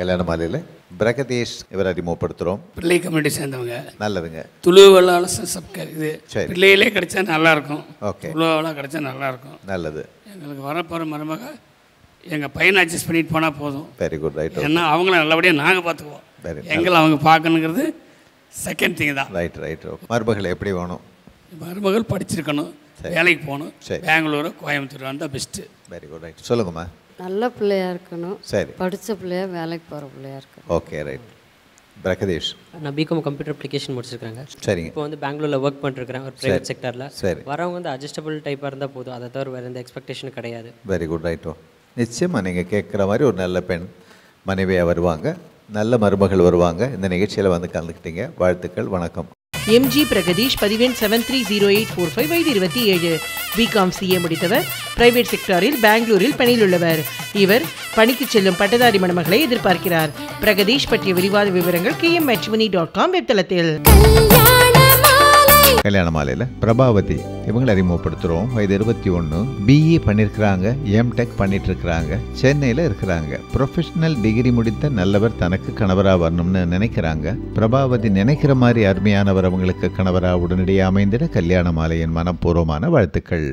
கல்யாண மாலையில் பிரகதீஷ் இவர் அறிமுகப்படுத்துகிறோம் பிள்ளை கம்யூனிட்டி சேர்ந்தவங்க நல்லதுங்க துளுவலால் சப்க இது சரி. பிள்ளையிலே கிடைச்சா நல்லா இருக்கும் ஓகே துளுவலாக கிடைச்சா நல்லா இருக்கும் நல்லது எங்களுக்கு வரப்போகிற மருமக எங்கள் பையனை அட்ஜஸ்ட் பண்ணிட்டு போனால் போதும் வெரி குட் ரைட் ஏன்னா அவங்கள நல்லபடியாக நாங்கள் பார்த்துக்குவோம் Very எங்களை அவங்க பார்க்கணுங்கிறது செகண்ட் திங் தான் ரைட் ரைட் மருமகள் எப்படி வேணும் மருமகள் படிச்சிருக்கணும் வேலைக்கு போகணும் சரி. பெங்களூரு கோயம்புத்தூர் வந்தால் பெஸ்ட்டு வெரி குட் ரைட் சொல்லுங்கம்மா நல்ல பிள்ளையா இருக்கணும் சரி படித்த பிள்ளையா வேலைக்கு போகிற பிள்ளையா இருக்கணும் ஓகே ரைட் பிரகதீஷ் நான் பிகாம் கம்ப்யூட்டர் அப்ளிகேஷன் முடிச்சிருக்காங்க சரிங்க இப்போ வந்து பெங்களூரில் ஒர்க் பண்ணிருக்கிறேன் ஒரு ப்ரைவேட் செக்டரில் சரி வரவங்க வந்து அட்ஜஸ்டபிள் டைப்பாக இருந்தால் போதும் அதை தவிர வேறு எந்த எக்ஸ்பெக்டேஷன் கிடையாது வெரி குட் ரைட்டோ நிச்சயமாக நீங்கள் கேட்குற மாதிரி ஒரு நல்ல பெண் மனைவியாக வருவாங்க நல்ல மருமகள் வருவாங்க இந்த நிகழ்ச்சியில் வந்து கலந்துக்கிட்டீங்க வாழ்த்துக்கள் வணக்கம் எம்ஜி பிரகதீஷ் பதிவெண் seven three zero eight four five வயது இருபத்தி ஏழு பிகாம் சிஏ முடித்தவர் பிரைவேட் செக்டாரில் பெங்களூரில் பணியில் உள்ளவர் இவர் பணிக்கு செல்லும் பட்டதாரி மணமகளை எதிர்பார்க்கிறார் பிரகதீஷ் பற்றிய விரிவான விவரங்கள் கே எம் டாட் காம் வெப்தளத்தில் கல்யாண மாலையில் பிரபாவதி இவங்களை அறிமுகப்படுத்துகிறோம் வயது இருபத்தி ஒன்று பிஇ பண்ணியிருக்கிறாங்க எம்டெக் பண்ணிட்டு இருக்கிறாங்க சென்னையில் இருக்கிறாங்க ப்ரொஃபஷனல் டிகிரி முடித்த நல்லவர் தனக்கு கணவராக வரணும்னு நினைக்கிறாங்க பிரபாவதி நினைக்கிற மாதிரி அருமையானவர் அவங்களுக்கு கணவராக உடனடியாக அமைந்திட கல்யாண மாலையின் மனப்பூர்வமான வாழ்த்துக்கள்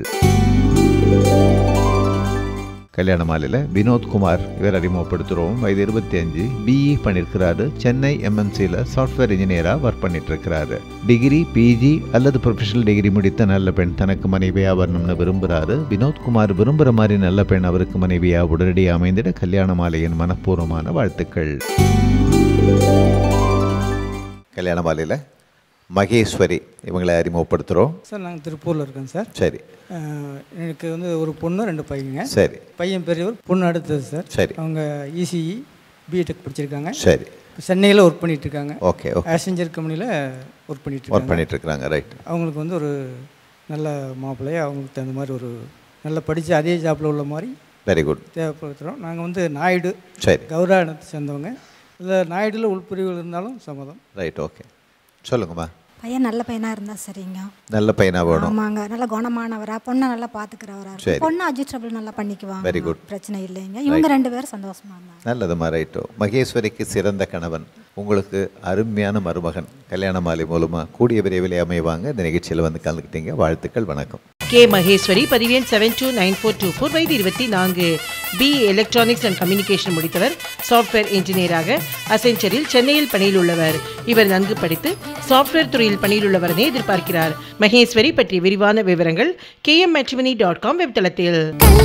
கல்யாண மாலையில் வினோத்குமார் இவர் அறிமுகப்படுத்துகிறோம் வயது இருபத்தி அஞ்சு பிஇ பண்ணியிருக்கிறாரு சென்னை எம்என்சியில் சாஃப்ட்வேர் இன்ஜினியராக ஒர்க் பண்ணிட்டு இருக்கிறாரு டிகிரி பிஜி அல்லது ப்ரொஃபஷனல் டிகிரி முடித்த நல்ல பெண் தனக்கு மனைவியாக வரணும்னு விரும்புகிறாரு வினோத்குமார் விரும்புகிற மாதிரி நல்ல பெண் அவருக்கு மனைவியாக உடனடியாக அமைந்திட கல்யாண மாலையின் மனப்பூர்வமான வாழ்த்துக்கள் கல்யாண மாலையில் மகேஸ்வரி இவங்களை அறிமுகப்படுத்துகிறோம் சார் நாங்கள் திருப்பூரில் இருக்கோம் சார் சரி அஹ், எனக்கு வந்து ஒரு பொண்ணு ரெண்டு பையங்க சரி பையன் பெரியவர் பொண்ணு அடுத்தது சார் சரி அவங்க இசிஇ பிடெக் படிச்சிருக்காங்க சரி சென்னையில் ஒர்க் பண்ணிட்டு இருக்காங்க ஓகே ஓகே ஆசஞ்சர் கம்பெனியில் ஒர்க் பண்ணிட்டு ஒர்க் இருக்காங்க பண்ணிட்டு இருக்கிறாங்க ரைட் அவங்களுக்கு வந்து ஒரு நல்ல மாப்பிள்ளையை அவங்களுக்கு தகுந்த மாதிரி ஒரு நல்லா படித்து அதே ஜாப்பில் உள்ள மாதிரி வெரி குட் தேவைப்படுத்துகிறோம் நாங்கள் வந்து நாயுடு சரி கௌராணத்தை சேர்ந்தவங்க இதில் நாயுடில் உள்பிரிவுகள் இருந்தாலும் சம்மதம் ரைட் ஓகே சொல்லுங்கம்மா பையன் நல்ல பையனாக இருந்தால் சரிங்க நல்ல பையனா வேணும் ஆமாங்க நல்ல குணமானவரா பொண்ணை நல்லா பார்த்துக்கிறவரா சரி. இருக்கும் பொண்ணு அட்ஜஸ்டபிள் நல்லா பண்ணிக்குவாங்க Very good. பிரச்சனை இல்லைங்க இவங்க ரெண்டு பேரும் சந்தோஷமா இருந்தாங்க நல்லதுமா ரைட்டோ மகேஸ்வரிக்கு சிறந்த கணவன் உங்களுக்கு அருமையான மருமகன் கல்யாண மாலை மூலமாக கூடிய விரைவில் அமைவாங்க இந்த நிகழ்ச்சியில் வந்து கலந்துக்கிட்டீங்க வாழ்த்துக்கள் வணக்கம் கே மகேஸ்வரி பதிவெண் seven two nine four two four வயது இருபத்தி நான்கு பி எலக்ட்ரானிக்ஸ் அண்ட் கம்யூனிகேஷன் முடித்தவர் சாஃப்ட்வேர் இன்ஜினியராக அசென்ச்சரில் சென்னையில் பணியில் உள்ளவர் இவர் நன்கு படித்து சாஃப்ட்வேர் துறையில் பணியில் உள்ளவரனை எதிர்பார்க்கிறார் மகேஸ்வரி பற்றிய விரிவான விவரங்கள் கே எம் டாட் காம் வெப்தளத்தில்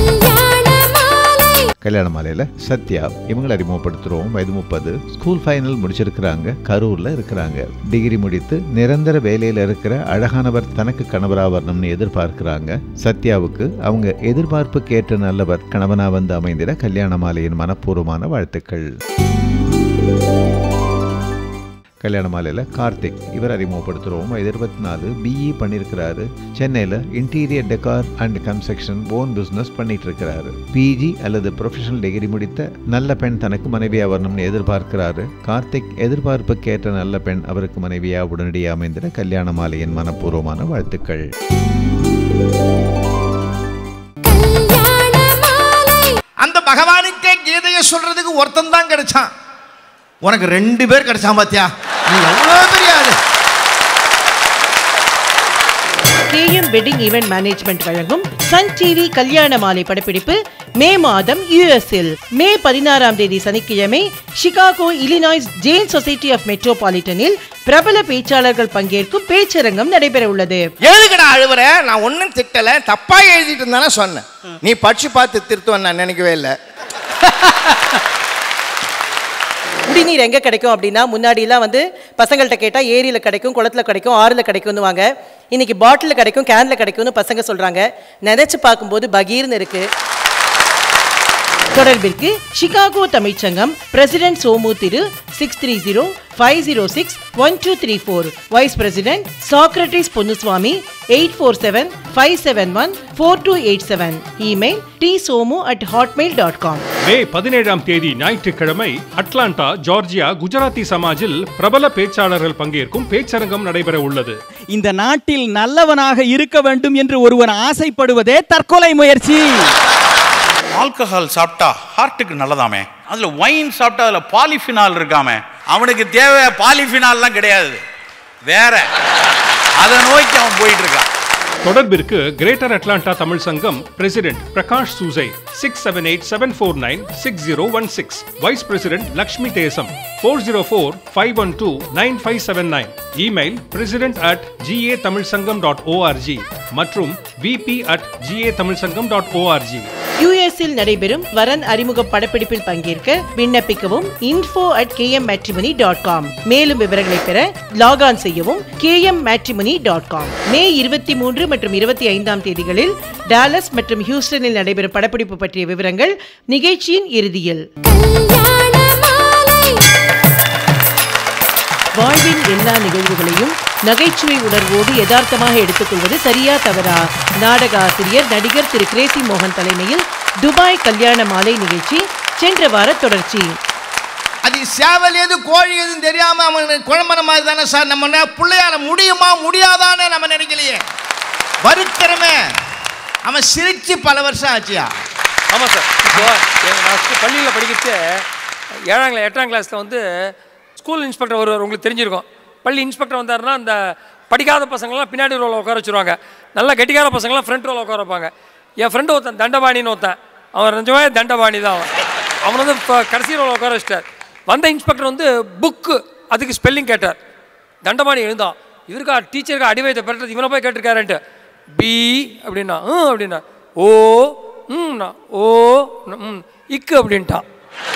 கல்யாண மாலையில் சத்யா இவங்களை அறிமுகப்படுத்துகிறோம் வயது முப்பது ஸ்கூல் ஃபைனல் முடிச்சிருக்கிறாங்க கரூரில் இருக்கிறாங்க டிகிரி முடித்து நிரந்தர வேலையில் இருக்கிற அழகானவர் தனக்கு கணவராக வரணும்னு எதிர்பார்க்கிறாங்க சத்யாவுக்கு அவங்க எதிர்பார்ப்புக்கு ஏற்ற நல்லவர் கணவனாக வந்து அமைந்திட கல்யாண மாலையின் மனப்பூர்வமான வாழ்த்துக்கள் கல்யாண மாலையில் கார்த்திக் இவர் அறிமுகப்படுத்துகிறோம் வயது இருபத்தி நாலு பிஇ பண்ணியிருக்கிறாரு சென்னையில் interior decor and construction own business பண்ணிட்டு இருக்கிறாரு பிஜி அல்லது ப்ரொஃபஷனல் டிகிரி முடித்த நல்ல பெண் தனக்கு மனைவியாக வரணும்னு எதிர்பார்க்கிறாரு கார்த்திக் எதிர்பார்ப்புக்கு ஏற்ற நல்ல பெண் அவருக்கு மனைவியாக உடனடியாக அமைந்திட கல்யாண மாலையின் மனப்பூர்வமான வாழ்த்துக்கள் அந்த பகவானுக்கே கீதையை சொல்றதுக்கு ஒருத்தன் தான் கிடைச்சான் உனக்கு ரெண்டு பேர் கிடைச்சான் பாத்தியா நீ எவ்வளோ பெரிய ஆளு கேஎம் வெட்டிங் ஈவென்ட் மேனேஜ்மெண்ட் வழங்கும் சன் டிவி கல்யாண மாலை படப்பிடிப்பு மே மாதம் யுஎஸ்இல் மே பதினாறாம் தேதி சனிக்கிழமை Chicago Illinois Jain society of மெட்ரோபாலிட்டனில் பிரபல பேச்சாளர்கள் பங்கேற்கும் பேச்சரங்கம் நடைபெற உள்ளது எதுக்குடா அழுவுற நான் ஒன்றும் திட்டல தப்பா எழுதிட்டு இருந்தானே சொன்னேன் நீ படிச்சு பார்த்து திருத்துவன் நான் நினைக்கவே இல்லை குடிநீர் எங்க கிடைக்கும் அப்படின்னா முன்னாடி எல்லாம் வந்து பசங்கள்ட்ட கேட்டா ஏரியில கிடைக்கும் குளத்துல கிடைக்கும் ஆறுல கிடைக்கும்னு வாங்க இன்னைக்கு பாட்டில் கிடைக்கும் கேன்ல கிடைக்கும்னு பசங்க சொல்றாங்க நினைச்சு பார்க்கும்போது பகீர்னு இருக்கு தொடர்பிற்கு Chicago Tamil Sangam president Somu Thiru six three zero five zero six one two three four vice president Socrates Ponnuswamy eight four seven five seven one four two eight seven email D Somu at Hotmail dot com மே பதினேழாம் தேதி ஞாயிற்றுக்கிழமை Atlanta Georgia Gujarati சமாஜில் பிரபல பேச்சாளர்கள் பங்கேற்கும் பேச்சரங்கம் நடைபெற உள்ளது இந்த நாட்டில் நல்லவனாக இருக்க வேண்டும் என்று ஒருவன் ஆசைப்படுவதே தற்கொலை முயற்சி ஆல்கஹால் சாப்பிட்டா ஹார்ட்டுக்கு நல்லதாமே அதில் ஒயின் சாப்பிட்டா அதில் பாலிஃபினால் இருக்காமே அவனுக்கு தேவை பாலிஃபினால்லாம் கிடையாது வேற அதை நோக்கி அவன் போயிட்டு இருக்கான் தொடர்பிற்கு greater Atlanta Tamil Sangam president Prakash Susai six seven eight seven four nine six zero one six vice president Lakshmi Desam four zero four five one two nine five seven nine email president at GA Tamil Sangam dot ORG மற்றும் VP at GA Tamil Sangam dot ORG யூஎஸில் நடைபெறும் வரன் அறிமுக படப்பிடிப்பில் பங்கேற்க விண்ணப்பிக்கவும் info at kmmatrimony dot com மேலும் விவரங்களை பெற லாக் செய்யவும் kmmatrimony டாட் காம் மே இருபத்தி மூன்று மற்றும் இருபத்தி ஐந்தாம் தேதிகளில் டாலஸ் மற்றும் ஹியூஸ்டனில் நடைபெறும் படப்பிடிப்பு பற்றிய விவரங்கள் நிகழ்ச்சியின் இறுதியில் வாழ்வின் எல்லா நிகழ்வுகளையும் நகைச்சுவை உணர்வோடு யதார்த்தமாக எடுத்துக்கொள்வது சரியா தவறா நாடக ஆசிரியர் நடிகர் திரு கிரேசி மோகன் தலைமையில் துபாய் கல்யாண மாலை நிகழ்ச்சி சென்ற வார தொடர்ச்சி அது சேவல் எது கோழி எதுன்னு தெரியாம அவன் குழம்புற மாதிரி தானே சார் நம்ம நே- பிள்ளையால முடியுமா முடியாதான்னு நம்ம நினைக்கலையே வருத்தரமே அவன் சிரிச்சு பல வருஷம் ஆச்சியா ஆமாம் சார் இப்போ எங்க- நான் ஸ்கூல் பள்ளியில் படிக்கிறது ஏழாம் கிளாஸ் எட்டாம் கிளாஸில் வந்து ஸ்கூல் இன்ஸ்பெக்டர் வருவார் உங்களுக்கு தெரிஞ்சிருக்கும் பள்ளி இன்ஸ்பெக்டர் வந்தாருன்னா அந்த படிக்காத பசங்கள்லாம் பின்னாடி ரோவில் உட்கார வச்சுருவாங்க நல்லா கெட்டிக்கார பசங்களாம் ஃப்ரண்ட் ரோவில் உட்கார வைப்பாங்க என் ஃப்ரெண்டு ஒருத்தன் தண்டபாணின்னு ஒருத்தன் அவன் நிஜமே தண்டபாணி தான் அவன் அவன் வந்து இப்போ கடைசி ரோவில் உட்கார வச்சிட்டார் வந்த இன்ஸ்பெக்டர் வந்து புக்கு அதுக்கு ஸ்பெல்லிங் கேட்டார் தண்டபாணி எழுந்தான் இவருக்கா டீச்சருக்கு அடிவயத்தை பெற்றது இவனை போய் கேட்டிருக்காருன்ட்டு பி அப்படின்னா ம் அப்படின்னா ஓ ம்னா ஓ ம் இக்கு அப்படின்ட்டான்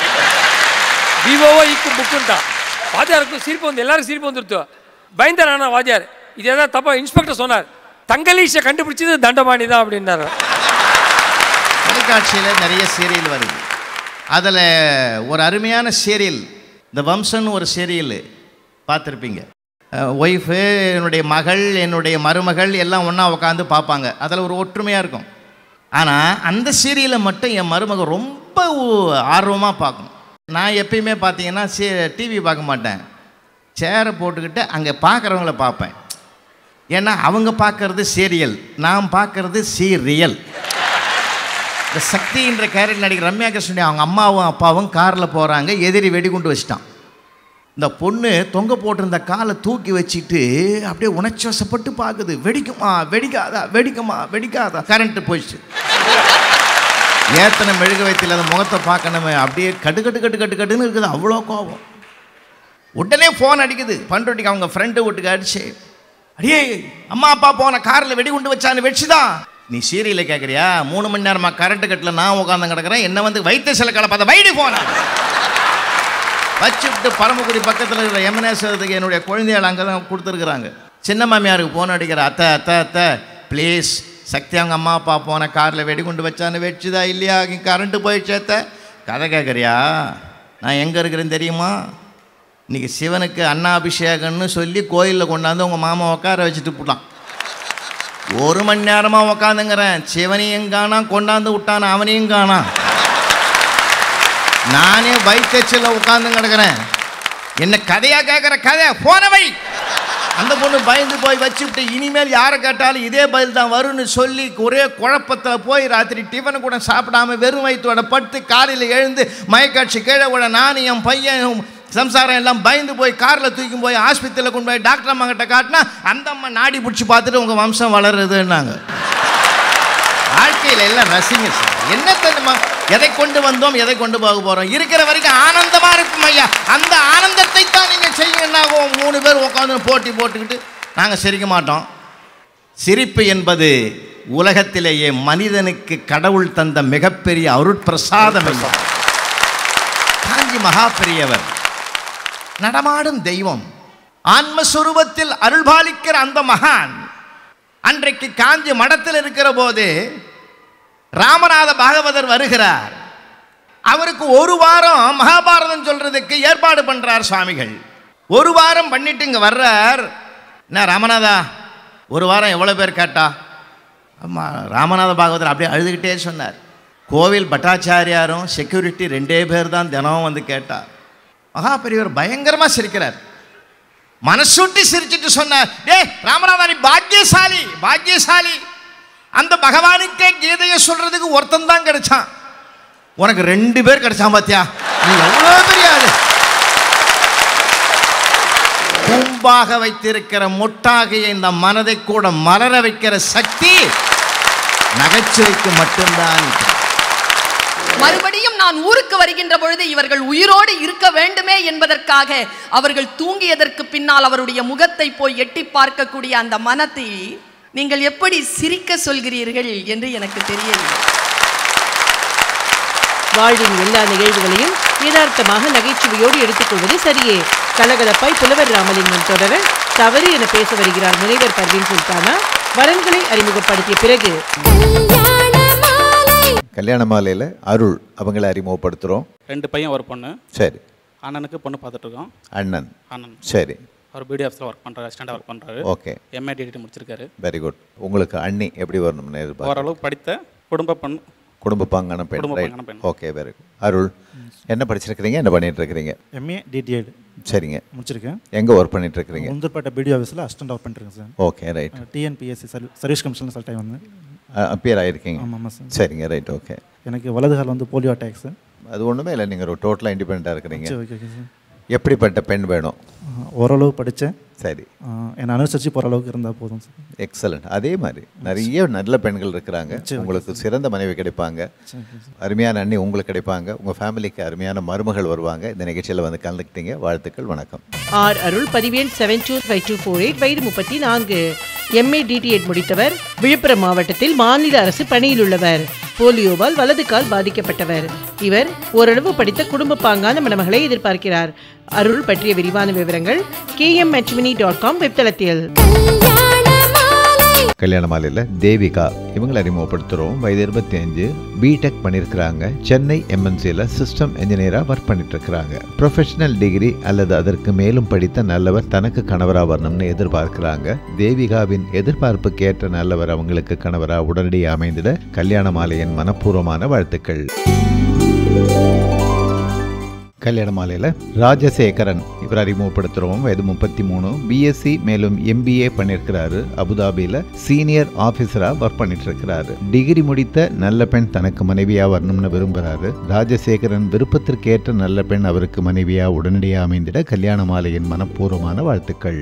விவோவோ இக்கு புக்குன்ட்டான் வாத்தியாருக்கு சிரிப்பு வந்து எல்லாருக்கும் சிரிப்பு வந்துருத்து பயந்தார் ஆனால் வாத்தியார் இது எதாவது தப்பா இன்ஸ்பெக்டர் சொன்னார் தங்கலீஷை கண்டுபிடிச்சது தண்டபாணி தான் அப்படின்னாரு தொலைக்காட்சியில் நிறைய சீரியல் வருது அதில் ஒரு அருமையான சீரியல் இந்த வம்சம்னு ஒரு சீரியல் பார்த்துருப்பீங்க ஒய்ஃபு என்னுடைய மகள் என்னுடைய மருமகள் எல்லாம் ஒன்றா உட்காந்து பார்ப்பாங்க அதில் ஒரு ஒற்றுமையாக இருக்கும் ஆனால் அந்த சீரியலை மட்டும் என் மருமகள் ரொம்ப ஆர்வமாக பார்க்கும் நான் எப்பயுமே பார்த்தீங்கன்னா சீ டிவி பார்க்க மாட்டேன் சேரை போட்டுக்கிட்டு அங்கே பார்க்குறவங்கள பார்ப்பேன் ஏன்னா அவங்க பார்க்கறது சீரியல் நான் பார்க்கறது சீரியல் இந்த சக்தின்ற கேரக்டர் நடிகர் ரம்யா கிருஷ்ணன் அவங்க அம்மாவும் அப்பாவும் காரில் போகிறாங்க எதிரி வெடிகுண்டு வச்சிட்டான் இந்த பொண்ணு தொங்க போட்டிருந்த காலை தூக்கி வச்சுட்டு அப்படியே உணர்ச்சி வசப்பட்டு பார்க்குது வெடிக்குமா வெடிக்காதா வெடிக்குமா வெடிக்காதா கரண்ட்டு போயிடுச்சு ஏத்தனை மெழுகு வைத்தில் அந்த முகத்தை பார்க்கணுமே அப்படியே கட்டு கட்டு கட்டு கட்டு கட்டுன்னு இருக்குது அவ்வளோ கோபம் உடனே ஃபோன் அடிக்குது பண்ருட்டிக்கு அவங்க ஃப்ரெண்டு வீட்டுக்கு அடிச்சு அடியே அம்மா அப்பா போன காரில் வெடிகுண்டு வச்சான்னு வச்சுதான் நீ சீரியலை கேட்குறியா மூணு மணி நேரமா கரண்ட் கட்டில் நான் உட்காந்து கிடக்குறேன் என்ன வந்து வைத்திய சில கடை பார்த்த வைடி போன வச்சுட்டு பரமக்குடி பக்கத்தில் இருக்கிற எம்என்எஸ்க்கு என்னுடைய குழந்தைகள் அங்கே தான் கொடுத்துருக்குறாங்க சின்ன மாமியாருக்கு ஃபோன் அடிக்கிற அத்தை அத்தை அத்தை ப்ளீஸ் சக்தி அவங்க அம்மா அப்பா போன காரில் வெடிகுண்டு வச்சான்னு வச்சுதா இல்லையா கரண்ட்டு போயிடுச்சு அத்தை கதை கேட்குறியா நான் எங்கே இருக்கிறேன்னு தெரியுமா இன்னைக்கு சிவனுக்கு அன்னாபிஷேகம்னு சொல்லி கோயிலில் கொண்டாந்து உங்கள் மாமா உட்கார வச்சுட்டு போட்டான் ஒரு மணி நேரமாக உட்காந்துங்கிறேன் சிவனையும் காணா கொண்டாந்து விட்டான் அவனையும் காணா நானே வைத்தச்சில் உட்காந்து கிடக்குறேன் என்ன கதையாக கேட்குற கதை போனவை அந்த பொண்ணு பயந்து போய் வச்சுவிட்டு இனிமேல் யாரை கேட்டாலும் இதே பதில் தான் வரும்னு சொல்லி ஒரே குழப்பத்தில் போய் ராத்திரி டிஃபனை கூட சாப்பிடாம வெறும் வயிற்றோட படுத்து காலையில் எழுந்து மயக்காட்சி கீழே விட நானும் என் பையன் சம்சாரம் எல்லாம் பயந்து போய் காரில் தூக்கி போய் ஆஸ்பத்திரியில் கொண்டு போய் டாக்டர் அம்மா கிட்ட காட்டினா அந்த அம்மா நாடி பிடிச்சி பார்த்துட்டு உங்கள் வம்சம் வளருதுன்னாங்க வாழ்க்கையில் எல்லாம் ரசிங்க சார் என்ன தெரியுமா எதை கொண்டு வந்தோம் எதை கொண்டு போக போகிறோம் இருக்கிற வரைக்கும் ஆனந்தமாக இருக்கும் ஐயா அந்த ஆனந்தத்தை தான் நீங்கள் செய்யுங்கன்னா மூணு பேர் உட்காந்து போட்டி போட்டுக்கிட்டு நாங்கள் சிரிக்க மாட்டோம் சிரிப்பு என்பது உலகத்திலேயே மனிதனுக்கு கடவுள் தந்த மிகப்பெரிய அருட்பிரசாதம் என்பது காஞ்சி மகா பெரியவர் நடமாடும் தெய்வம் ஆன்மஸ்வரூபத்தில் அருள்பாலிக்கிற அந்த மகான் அன்றைக்கு காஞ்சி மடத்தில் இருக்கிற போது ராமநாத பாகவதர் வருகிறார் அவருக்கு ஒரு வாரம் மகாபாரதம் சொல்றதுக்கு ஏற்பாடு பண்றார் சுவாமிகள் ஒரு வாரம் பண்ணிட்டு இங்க வர்றார் என்ன ராமநாதா ஒரு வாரம் எவ்வளோ பேர் கேட்டா ஆமா ராமநாத பாகவதர் அப்படியே அழுதுகிட்டே சொன்னார் கோவில் பட்டாச்சாரியாரும் செக்யூரிட்டி ரெண்டே பேர் தான் தினம் வந்து கேட்டார் மகா பெரியவர் பயங்கரமாக சிரிக்கிறார் மனசுட்டி சிரிச்சிட்டு சொன்னார் டேய் ராமநாதா நீ பாக்கியசாலி பாக்கியசாலி அந்த பகவானுக்கே கீதையை சொல்றதுக்கு ஒருத்தன் தான் கிடைச்சான் உனக்கு ரெண்டு பேர் கிடைச்சான் பாத்தியா நீ எவ்வளோ பெரிய ஆளு பூம்பாக வைத்திருக்கிற மொட்டாகிய இந்த மனதை கூட மலர வைக்கிற சக்தி நகைச்சுவைக்கு மட்டும்தான் இருக்கிறது. மறுபடியும் நான் ஊருக்கு வருகின்ற பொழுது இவர்கள் உயிரோடு இருக்க வேண்டுமே என்பதற்காக அவர்கள் தூங்கியதற்கு பின்னால் அவருடைய முகத்தை போய் எட்டி பார்க்கக்கூடிய அந்த மனத்தை நீங்கள் எப்படி சிரிக்க சொல்கிறீர்கள் என்று எனக்கு தெரியவில்லை வாழ்வின் எல்லா நிகழ்வுகளையும் யதார்த்தமாக நகைச்சுவையோடு எடுத்துக்கொள்வது சரியே கலகலப்பாய் புலவர் ராமலிங்கம் தொடர தவறு என பேச வருகிறார் முனைவர் பர்வீன் சுல்தானா வரன்களை அறிமுகப்படுத்திய பிறகு கல்யாண மாலையில் அருள் அவங்கள அறிமுகப்படுத்துகிறோம் ரெண்டு பையன் ஒரு பொண்ணு சரி அண்ணனுக்கு பொண்ணு பார்த்துட்டு இருக்கோம் அண்ணன் அண்ணன் சரி அவர் பிடி ஆஃபீஸில் ஒர்க் பண்ணுறாரு அசிஸ்டண்டாக ஒர்க் பண்ணுறாரு ஓகே எம்ஏ டிடி முடிச்சிருக்காரு வெரி குட் உங்களுக்கு அண்ணி எப்படி வரணும்னு எதிர்பார்க்க ஓரளவுக்கு படித்த குடும்ப பெண் குடும்ப பாங்கான பெண் குடும்ப ரைட் பாங்கான பெண். ஓகே வெரி குட் அருள் என்ன படிச்சிருக்கிறீங்க என்ன பண்ணிட்டு இருக்கிறீங்க எம்ஏ டிடிஎட் சரிங்க முடிச்சிருக்கேன் எங்கே ஒர்க் பண்ணிட்டு இருக்கிறீங்க முந்தர்பேட்டை பிடிஓ ஆஃபீஸில் அசிஸ்டன்ட் ஒர்க் பண்ணிருக்கேன் sir okay right TNPSC service கமிஷனில் செலக்ட் ஆகி வந்தேன் அப்பியர் ஆயிருக்கீங்க ஆமாம் ஆமாம் சார் சரிங்க ரைட் ஓகே எனக்கு வலது கால் வந்து போலியோ அட்டாக் சார் அது ஒன்றுமே இல்லை நீங்கள் ஒரு டோட்டலாக இண்டிபெண்ட்டாக இருக்கிறீங்க சரி, ஓகே, ஓகே சார். எப்படிப்பட்ட பெண் வேணும் ஓரளவு படித்தேன் சரி என்னை அனுசரித்து போகிற அளவுக்கு இருந்தால் போதும் சார் எக்ஸலண்ட் அதே மாதிரி நிறைய நல்ல பெண்கள் இருக்கிறாங்க உங்களுக்கு சிறந்த மனைவி கிடைப்பாங்க அருமையான அண்ணி உங்களுக்கு கிடைப்பாங்க உங்கள் ஃபேமிலிக்கு அருமையான மருமகள் வருவாங்க இந்த நிகழ்ச்சியில் வந்து கலந்துக்கிட்டீங்க வாழ்த்துக்கள் வணக்கம் ஆர் அருள் பதிவேன் seven two five two four eight வயது முப்பத்தி நான்கு எம்ஏ டிடிஎட் முடித்தவர் விழுப்புரம் மாவட்டத்தில் மாநில அரசு பணியில் உள்ளவர் போலியோவால் வலது கால் பாதிக்கப்பட்டவர் இவர் ஓரளவு படித்த குடும்ப பாங்கான மணமகளை எதிர்பார்க்கிறார் அருள் பற்றிய விரிவான விவரங்கள் கேஎம் டாட் காம் வெப்தளத்தில் கல்யாண மாலையில் தேவிகா இவங்களை அறிமுகப்படுத்துகிறோம் வயது இருபத்தி அஞ்சு பிடெக் பண்ணியிருக்கிறாங்க சென்னை எம்என்சியில் சிஸ்டம் இன்ஜினியராக ஒர்க் பண்ணிட்டு இருக்கிறாங்க ப்ரொஃபஷனல் டிகிரி அல்லது அதற்கு மேலும் படித்த நல்லவர் தனக்கு கணவராக வரணும்னு எதிர்பார்க்கிறாங்க தேவிகாவின் எதிர்பார்ப்புக்கு ஏற்ற நல்லவர் அவங்களுக்கு கணவராக உடனடியாக அமைந்திட கல்யாண மாலையின் மனப்பூர்வமான வாழ்த்துக்கள் கல்யாண மாலையில் ராஜசேகரன் இவர் அறிமுகப்படுத்துகிறோம் வயது முப்பத்தி மூணு பிஎஸ்சி மேலும் எம்பிஏ பண்ணியிருக்கிறாரு அபுதாபியில் சீனியர் ஆஃபீஸராக ஒர்க் பண்ணிட்டு இருக்கிறாரு டிகிரி முடித்த நல்ல பெண் தனக்கு மனைவியாக வரணும்னு விரும்புகிறாரு ராஜசேகரன் விருப்பத்திற்கேற்ற நல்ல பெண் அவருக்கு மனைவியாக உடனடியாக அமைந்திட கல்யாண மாலையின் மனப்பூர்வமான வாழ்த்துக்கள்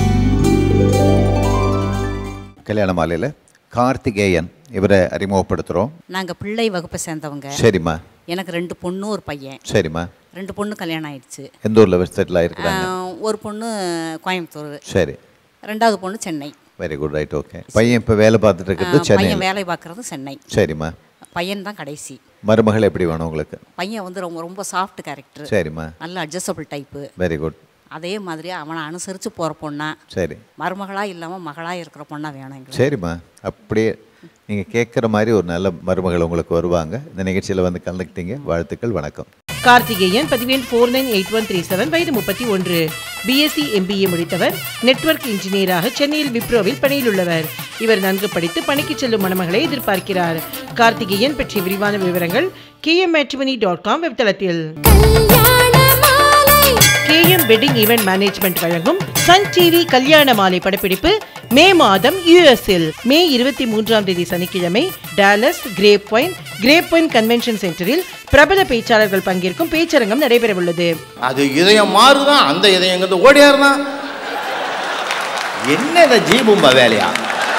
கல்யாண மாலையில் கார்த்திகேயன் இவரை அறிமுகப்படுத்துகிறோம் நாங்கள் பிள்ளை வகுப்பை சேர்ந்தவங்க சரிம்மா எனக்கு ரெண்டு பொண்ணு ஒரு பையன் சரிம்மா ரெண்டு பொண்ணு கல்யாணம் ஆயிடுச்சு எந்த ஊரில் செட்டில் ஆயிருக்கிறாங்க ஆஹ், ஒரு பொண்ணு கோயம்புத்தூர் சரி ரெண்டாவது பொண்ணு Chennai very good right okay பையன் இப்போ வேலை பார்த்துட்டு இருக்கிறது ஆஹ், சென்னை பையன் வேலை பார்க்குறது சென்னை சரிம்மா பையன் தான் கடைசி மருமகள் எப்படி வேணும் உங்களுக்கு பையன் வந்து ரொம்ப ரொம்ப சாஃப்ட் கேரக்டர் சரிம்மா நல்ல அட்ஜஸ்டபிள் டைப்பு வெரி குட் அதே மாதிரி அவனை அனுசரித்து போகிற பொண்ணா சரி மருமகளாக இல்லாமல் மகளாக இருக்கிற பொண்ணா வேணும் எங்களுக்கு சரிம்மா அப்படியே நீங்கள் கேட்குற மாதிரி ஒரு நல்ல மருமகள் உங்களுக்கு வருவாங்க இந்த நிகழ்ச்சியில் வந்து கலந்துக்கிட்டீங்க வாழ்த்துக்கள் வணக்கம் கார்த்திகேயன் பதிவேன் four nine eight one three seven வயது முப்பத்தி ஒன்று பிஎஸ்சி எம்பிஏ முடித்தவர் நெட்வொர்க் இன்ஜினியராக சென்னையில் விப்ரோவில் பணியில் உள்ளவர் இவர் நன்கு படித்து பணிக்கு செல்லும் மணமகளை எதிர்பார்க்கிறார் கார்த்திகேயன் பற்றிய விரிவான விவரங்கள் கேஎம் டாட் காம் வெப்தளத்தில் கேஎம் வெட்டிங் ஈவென்ட் மேனேஜ்மெண்ட் வழங்கும் சன் டிவி கல்யாண மாலை படப்பிடிப்பு மே மாதம் யூஎஸ்இல் மே இருபத்தி மூன்றாம் தேதி சனிக்கிழமை Dallas grape point grape point convention சென்டரில் பிரபல பேச்சாளர்கள் பங்கேற்கும் பேச்சரங்கம் நடைபெறவுள்ளது அது இதயம் மாறுதான் அந்த இதயம் இங்கிருந்து ஓடியாருதான் என்ன இந்த ஜீபும்பா வேலையா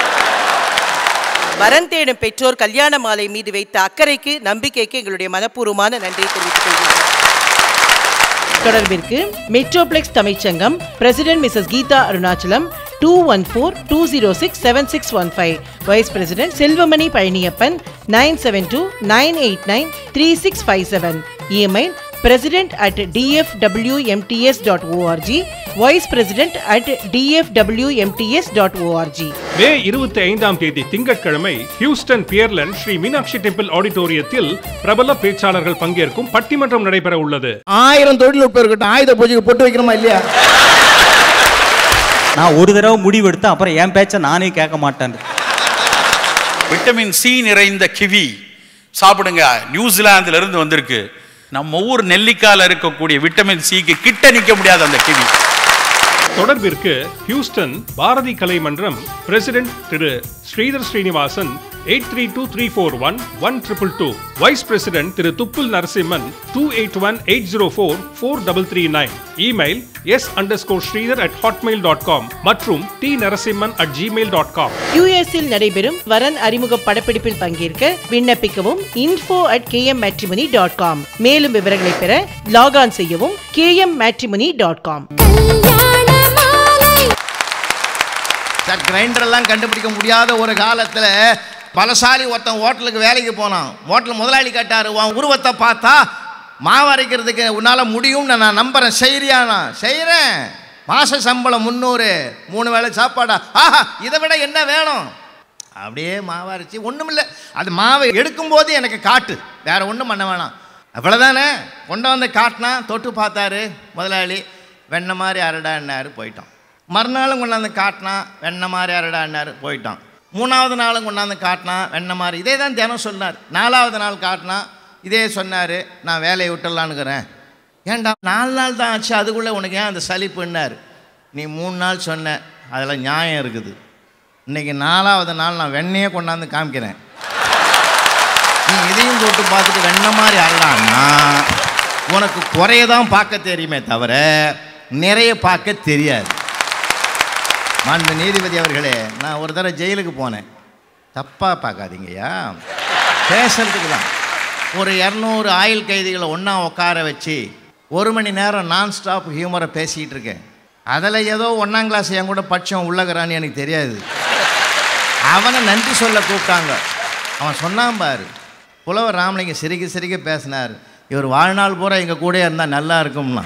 வரன் தேடும் பெற்றோர் கல்யாண மாலை மீது வைத்த அக்கறைக்கு நம்பிக்கைக்கு எங்களுடைய மனப்பூர்வமான நன்றியை தெரிவித்துக் கொள்கிறோம் தொடர்பிற்கு Metroplex Tamil Sangam president Mrs Geetha Arunachalam two one four two zero six seven six one five vice president Selvamani Palaniappan nine seven two nine eight nine three six five seven email president at dfwmts.org vice president at dfwmts.org மே இருபத்தி ஐந்தாம் தேதி திங்கட்கிழமை Houston Pearland Sri Meenakshi temple ஆடிட்டோரியத்தில் பிரபல பேச்சாளர்கள் பங்கேற்கும் பட்டிமன்றம் நடைபெற உள்ளது ஆயிரம் தொழில்நுட்பம் இருக்கட்டும் ஆயுத பூஜைக்கு பொட்டு வைக்கிறோமா இல்லையா நான் ஒரு தடவை முடிவெடுத்தேன் அப்புறம் என் பேச்சை நானே கேட்க மாட்டேன் விட்டமின் சி நிறைந்த கிவி சாப்பிடுங்க நியூசிலாந்துல இருந்து வந்திருக்கு நம்ம ஊர் நெல்லிக்கால இருக்கக்கூடிய விட்டமின் சிக்கு கிட்ட நிக்க முடியாது அந்த கிவி தொடர்பிற்கு Houston Bharathi Kalai Mandram president Thiru Sridhar Srinivasan eight three two three four one one triple two vice president Thiru Thuppul Narasimhan two eight one eight zero four four double three nine email S underscore Sridhar at Hotmail dot com மற்றும் D Narasimhan at Gmail dot com யூஎஸில் நடைபெறும் வரன் அறிமுக படப்பிடிப்பில் பங்கேற்க விண்ணப்பிக்கவும் info at kmmatrimony.com dot com மேலும் விவரங்களை பெற லாக் ஆன் செய்யவும் kmmmatrimony.com டாட் காம் சார் கிரைண்டர்லாம் கண்டுபிடிக்க முடியாத ஒரு காலத்தில் பலசாலி ஒருத்தன் ஹோட்டலுக்கு வேலைக்கு போனான் ஹோட்டல் முதலாளி கேட்டார் உன் உருவத்தை பார்த்தா மாவு அரைக்கிறதுக்கு உன்னால் முடியும்னு நான் நம்புகிறேன் செய்கிறியா நான் செய்கிறேன் மாத சம்பளம் முந்நூறு மூணு வேளை சாப்பாடா ஆஹா இதை விட என்ன வேணும் அப்படியே மாவு அரைச்சி ஒன்றும் இல்லை அது மாவை எடுக்கும்போது எனக்கு காட்டு வேற ஒன்றும் பண்ண வேணாம் அவ்வளோதானே கொண்டு வந்து காட்டினா தொட்டு பார்த்தாரு முதலாளி வெண்ணெய் மாதிரி அரடான்னாரு போயிட்டோம் மறுநாளும் கொண்டாந்து காட்டினா வெண்ணெய் மாதிரி அரடான்னாரு போயிட்டான் மூணாவது நாளும் கொண்டாந்து காட்டினா வெண்ணெய் மாதிரி இதே தான் தினம் சொன்னார் நாலாவது நாள் காட்டினா இதே சொன்னார் நான் வேலையை விட்டுடலான்னுக்கிறேன் ஏன்டா நாலு நாள் தான் ஆச்சு அதுக்குள்ளே உனக்கு ஏன் அந்த சலிப்புன்னார் நீ மூணு நாள் சொன்ன அதில் நியாயம் இருக்குது இன்னைக்கு நாலாவது நாள் நான் வெண்ணையே கொண்டாந்து காமிக்கிறேன் நீ இதையும் போட்டு பார்த்துட்டு வெண்ணெய் மாதிரி அரடான்னா உனக்கு குறைய தான் பார்க்க தெரியுமே தவிர நிறைய பார்க்க தெரியாது மாண்பு நீதிபதி அவர்களே நான் ஒரு தடவை ஜெயிலுக்கு போனேன் தப்பாக பார்க்காதீங்கய்யா பேசுறதுக்கு தான் ஒரு இரநூறு ஆயுள் கைதிகளை ஒன்றா உட்கார வச்சு ஒரு மணி நேரம் நான் ஸ்டாப் ஹியூமரை பேசிக்கிட்டு இருக்கேன் அதில் ஏதோ ஒன்றாம் கிளாஸ் என் கூட பட்சம் உள்ளகிறான்னு எனக்கு தெரியாது அவனை நன்றி சொல்ல கூப்பிட்டாங்க அவன் சொன்னான் பாரு புலவர் ராமலிங்கம் சிரிக்க சிரிக்க பேசினார் இவர் வாழ்நாள் பூரா எங்கள் கூட இருந்தால் நல்லா இருக்கும்னா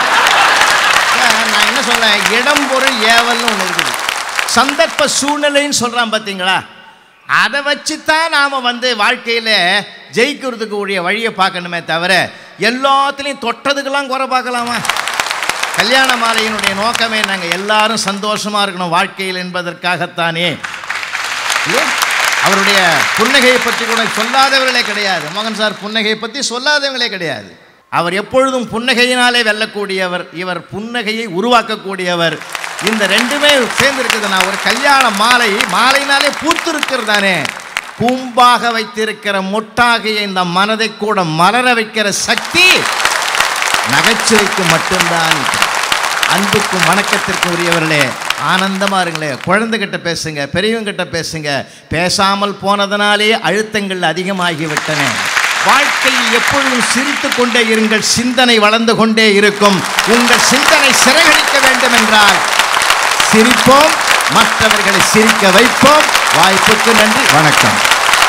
நான் என்ன சொல்றேன் இடம் பொருள் ஏவல்னு ஒன்று இருக்குது சந்தர்ப்ப சூழ்நிலைன்னு சொல்கிறான் பார்த்தீங்களா அதை வச்சு தான் நாம் வந்து வாழ்க்கையில் ஜெயிக்கிறதுக்கு உடைய வழியை பார்க்கணுமே தவிர எல்லாத்துலேயும் தொட்டதுக்கெல்லாம் குறை பார்க்கலாமா கல்யாண மாலையினுடைய நோக்கமே நாங்கள் எல்லாரும் சந்தோஷமாக இருக்கணும் வாழ்க்கையில் என்பதற்காகத்தானே இல்லையா? அவருடைய புன்னகையை பற்றி கூட சொல்லாதவர்களே கிடையாது மோகன் சார் புன்னகையை பற்றி சொல்லாதவங்களே கிடையாது அவர் எப்பொழுதும் புன்னகையினாலே வெல்லக்கூடியவர் இவர் புன்னகையை உருவாக்கக்கூடியவர் இந்த ரெண்டுமே சேர்ந்து இருக்குது நான் ஒரு கல்யாண மாலை மாலையினாலே பூத்திருக்கிறதானே பூம்பாக வைத்திருக்கிற மொட்டாகிய இந்த மனதை கூட மலர வைக்கிற சக்தி நகைச்சுவைக்கு மட்டும்தான் அன்புக்கும் வணக்கத்திற்கும் உரியவர்களே ஆனந்தமாக இருங்களே குழந்தைகிட்ட பேசுங்க பெரியவங்கிட்ட பேசுங்க பேசாமல் போனதனாலே அழுத்தங்கள் அதிகமாகிவிட்டன வாழ்க்கையில் எப்பொழுதும் சிரித்து கொண்டே இருங்கள் சிந்தனை வளர்ந்து கொண்டே இருக்கும் உங்கள் சிந்தனை சிறகடிக்க வேண்டும் என்றால் சிரிப்போம் மற்றவர்களை சிரிக்க வைப்போம் வாய்ப்புக்கு நன்றி வணக்கம்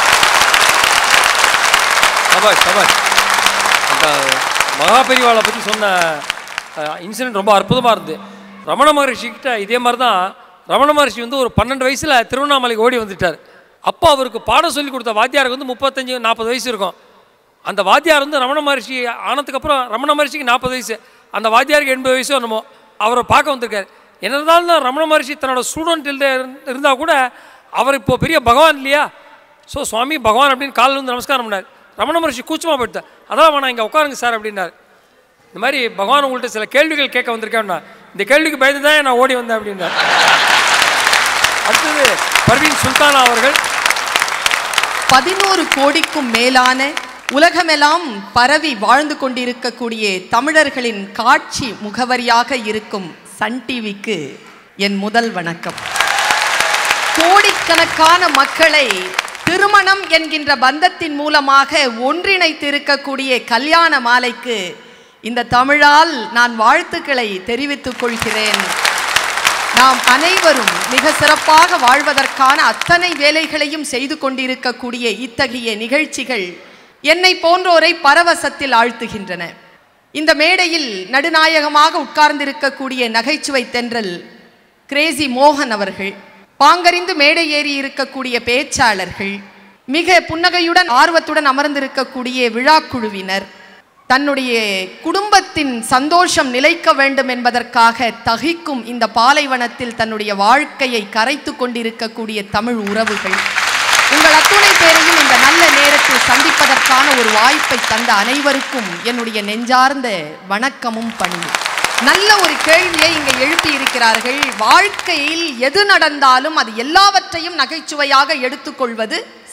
சபாஷ் சபாஷ் அந்த மகாபெரிவாளை பற்றி சொன்ன இன்சிடென்ட் ரொம்ப அற்புதமாக இருந்தது ரமண மகர்ஷி கிட்ட இதே மாதிரி தான் ரமண மகர்ஷி வந்து ஒரு பன்னெண்டு வயசில் திருவண்ணாமலைக்கு ஓடி வந்துட்டார் அப்போ அவருக்கு பாடம் சொல்லி கொடுத்த வாத்தியாருக்கு வந்து முப்பத்தஞ்சு நாற்பது வயசு இருக்கும் அந்த வாத்தியார் வந்து ரமண மகர்ஷி ஆனதுக்கப்புறம் ரமண மகர்ஷிக்கு நாற்பது வயசு அந்த வாத்தியாருக்கு எண்பது வயசோ என்னமோ அவரை பார்க்க வந்திருக்காரு என்னதான் ரமண மகர்ஷி தன்னோட ஸ்டூடெண்ட் இருந்தால் கூட அவர் இப்போ பெரிய பகவான் இல்லையா ஸோ சுவாமி பகவான் அப்படின்னு காலில் வந்து நமஸ்காரம் பண்ணார் ரமண மகர்ஷி கூச்சமாக போயிட்டார் அதான் வேணாம் இங்கே உட்காருங்க சார் அப்படின்னார் இந்த மாதிரி பகவான் உங்கள்கிட்ட சில கேள்விகள் கேட்க வந்திருக்கேன்னா இந்த கேள்விக்கு பயந்து தான் நான் ஓடி வந்தேன் அப்படின்னார் அடுத்தது பர்வீன் சுல்தானா அவர்கள் பதினோரு கோடிக்கும் மேலான உலகமெல்லாம் பரவி வாழ்ந்து கொண்டிருக்கக்கூடிய தமிழர்களின் காட்சி முகவரியாக இருக்கும் சன் டிவிக்கு என் முதல் வணக்கம் கோடிக்கணக்கான மக்களை திருமணம் என்கின்ற பந்தத்தின் மூலமாக ஒன்றிணைத்திருக்கக்கூடிய கல்யாண மாலைக்கு இந்த தமிழால் நான் வாழ்த்துக்களை தெரிவித்துக் கொள்கிறேன் நாம் அனைவரும் மிக சிறப்பாக வாழ்வதற்கான அத்தனை வேலைகளையும் செய்து கொண்டிருக்கக்கூடிய இத்தகைய நிகழ்ச்சிகள் என்னை போன்றோரை பரவசத்தில் ஆழ்த்துகின்றன இந்த மேடையில் நடுநாயகமாக உட்கார்ந்திருக்கக்கூடிய நகைச்சுவை தென்றல் கிரேசி மோகன் அவர்கள் பாங்கறிந்து மேடை ஏறி இருக்கக்கூடிய பேச்சாளர்கள் மிக புன்னகையுடன் ஆர்வத்துடன் அமர்ந்திருக்கக்கூடிய விழாக்குழுவினர் தன்னுடைய குடும்பத்தின் சந்தோஷம் நிலைக்க வேண்டும் என்பதற்காக தகிக்கும் இந்த பாலைவனத்தில் தன்னுடைய வாழ்க்கையை கரைத்து கொண்டிருக்கக்கூடிய தமிழ் உறவுகள் உங்கள் அத்துணை பேரையும் இந்த நல்ல நேரத்தில் சந்திப்பதற்கான ஒரு வாய்ப்பை தந்த அனைவருக்கும் என்னுடைய நெஞ்சார்ந்த வணக்கமும் பணியும் நல்ல ஒரு கேள்வியை இங்கே எழுப்பி இருக்கிறார்கள் வாழ்க்கையில் எது நடந்தாலும் அது எல்லாவற்றையும் நகைச்சுவையாக எடுத்துக்கொள்வது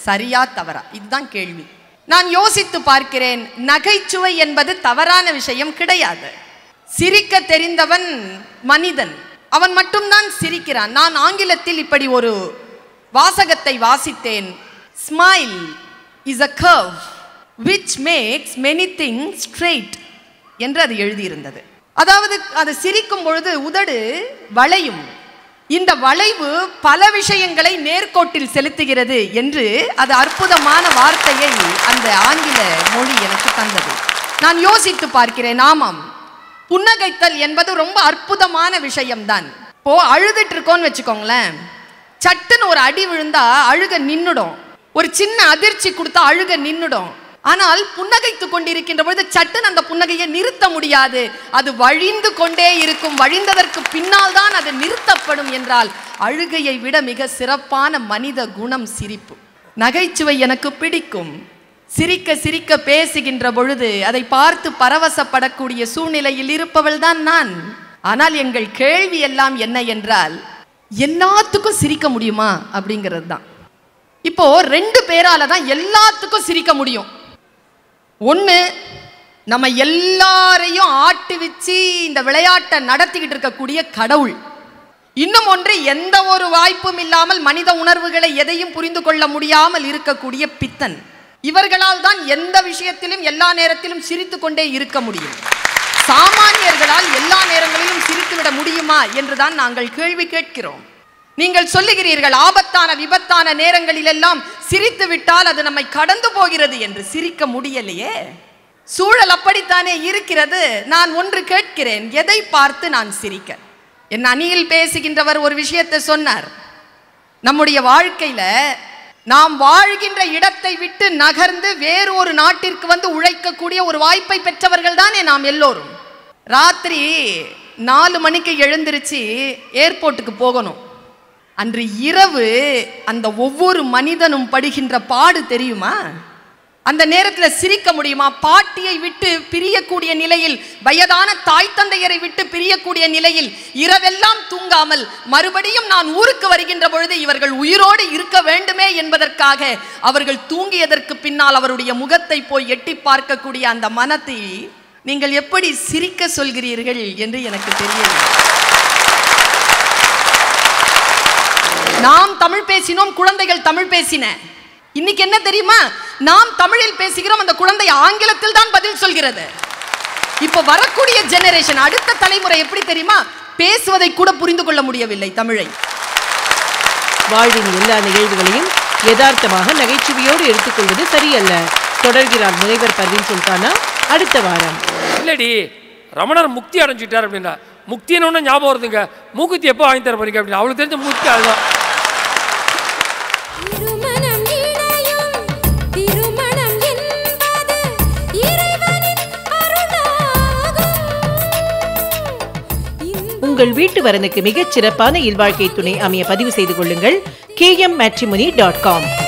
சரியா தவறா இதுதான் கேள்வி நான் யோசித்து பார்க்கிறேன் நகைச்சுவை என்பது தவறான விஷயம் கிடையாது சிரிக்க தெரிந்தவன் மனிதன் அவன் மட்டும்தான் சிரிக்கிறான் நான் ஆங்கிலத்தில் இப்படி ஒரு வாசகத்தை வாசித்தேன் smile is a curve which makes many things straight என்று அது எழுதியிருந்தது அதாவது அது சிரிக்கும் பொழுது உதடு வளையும் இந்த வளைவு பல விஷயங்களை நேர்கோட்டில் செலுத்துகிறது என்று அது அற்புதமான வார்த்தையை அந்த ஆங்கில மொழி எனக்கு தந்தது நான் யோசித்து பார்க்கிறேன் ஆமாம் புன்னகைத்தல் என்பது ரொம்ப அற்புதமான விஷயம்தான் இப்போ அழுதுட்டு இருக்கோன்னு வச்சுக்கோங்களேன் சட்டுன்னு ஒரு அடி விழுந்தா அழுக நின்னுடும் ஒரு சின்ன அதிர்ச்சி கொடுத்தா அழுக நின்னுடும் ஆனால் புன்னகைத்து கொண்டிருக்கின்ற பொழுது சட்டுன்னு அந்த புன்னகையை நிறுத்த முடியாது அது வழிந்து கொண்டே இருக்கும் வழிந்ததற்கு பின்னால் தான் அது நிறுத்தப்படும் என்றால் அழுகையை விட மிக சிறப்பான மனித குணம் சிரிப்பு நகைச்சுவை எனக்கு பிடிக்கும் சிரிக்க சிரிக்க பேசுகின்ற பொழுது அதை பார்த்து பரவசப்படக்கூடிய சூழ்நிலையில் இருப்பவள் தான் நான் ஆனால் எங்கள் கேள்வி எல்லாம் என்ன என்றால் எல்லாத்துக்கும் சிரிக்க முடியுமா அப்படிங்கிறது தான் இப்போ ரெண்டு பேரால தான் எல்லாத்துக்கும் சிரிக்க முடியும் ஒன்று நம்ம எல்லாரையும் ஆட்டி வச்சு இந்த விளையாட்டை நடத்திக்கிட்டு இருக்கக்கூடிய கடவுள் இன்னும் ஒன்று எந்த ஒரு வாய்ப்பும் இல்லாமல் மனித உணர்வுகளை எதையும் புரிந்து கொள்ள முடியாமல் இருக்கக்கூடிய பித்தன் இவர்களால் தான் எந்த விஷயத்திலும் எல்லா நேரத்திலும் சிரித்து கொண்டே இருக்க முடியும் சாமானியர்களால் எல்லா நேரங்களிலும் சிரித்துவிட முடியுமா என்றுதான் நாங்கள் கேள்வி கேட்கிறோம் நீங்கள் சொல்லுகிறீர்கள் ஆபத்தான விபத்தான நேரங்களிலெல்லாம் சிரித்து விட்டால் அது நம்மை கடந்து போகிறது என்று சிரிக்க முடியலையே சூழல் அப்படித்தானே இருக்கிறது நான் ஒன்று கேட்கிறேன் எதை பார்த்து நான் சிரிக்க என் அணியில் பேசுகின்றவர் ஒரு விஷயத்தை சொன்னார் நம்முடைய வாழ்க்கையில நாம் வாழ்கின்ற இடத்தை விட்டு நகர்ந்து வேறு ஒரு நாட்டிற்கு வந்து உழைக்கக்கூடிய ஒரு வாய்ப்பை பெற்றவர்கள் தானே நாம் எல்லோரும் ராத்திரி நாலு மணிக்கு எழுந்திருச்சு ஏர்போர்ட்டுக்கு போகணும் அன்று இரவு அந்த ஒவ்வொரு மனிதனும் படுகின்ற பாடு தெரியுமா அந்த நேரத்தில் சிரிக்க முடியுமா பாட்டியை விட்டு பிரியக்கூடிய நிலையில் வயதான தாய் தந்தையரை விட்டு பிரியக்கூடிய நிலையில் இரவெல்லாம் தூங்காமல் மறுபடியும் நான் ஊருக்கு வருகின்ற பொழுது இவர்கள் உயிரோடு இருக்க வேண்டுமே என்பதற்காக அவர்கள் தூங்கியதற்கு பின்னால் அவருடைய முகத்தை போய் எட்டி பார்க்கக்கூடிய அந்த மனத்தை நீங்கள் எப்படி சிரிக்க சொல்கிறீர்கள் என்று எனக்கு தெரியவில்லை நாம் தமிழ் பேசினோம் குழந்தைகள் தமிழ் பேசின இன்னைக்கு என்ன தெரியுமா நாம் தமிழில் பேசுகிறோம் அந்த குழந்தை ஆங்கிலத்தில் தான் பதில் சொல்கிறது இப்போ வரக்கூடிய ஜெனரேஷன் அடுத்த தலைமுறை எப்படி தெரியுமா பேசுவதை கூட புரிந்து கொள்ள முடியவில்லை தமிழை வாழ்வின் எல்லா நிகழ்வுகளையும் யதார்த்தமாக நகைச்சுவையோடு எடுத்துக்கொள்வது சரியல்ல தொடர்கிறார் முனைவர் பர்வீன் சுல்தானா அடுத்த வாரம் இல்லடி ரமணர் முக்தி அடைஞ்சிட்டார் அப்படின்னா முக்தின்னு ஒன்று ஞாபகம் வருதுங்க மூக்குத்தி எப்போ வாங்கி தர போறீங்க அப்படின்னு அவளுக்கு தெரிஞ்ச முக்தி அதுதான் உங்கள் வீட்டு வரனுக்கு மிகச் சிறப்பான இல்வாழ்க்கை துணை அமைய பதிவு செய்து கொள்ளுங்கள் கேஎம் மேட்ரிமோனி டாட் காம்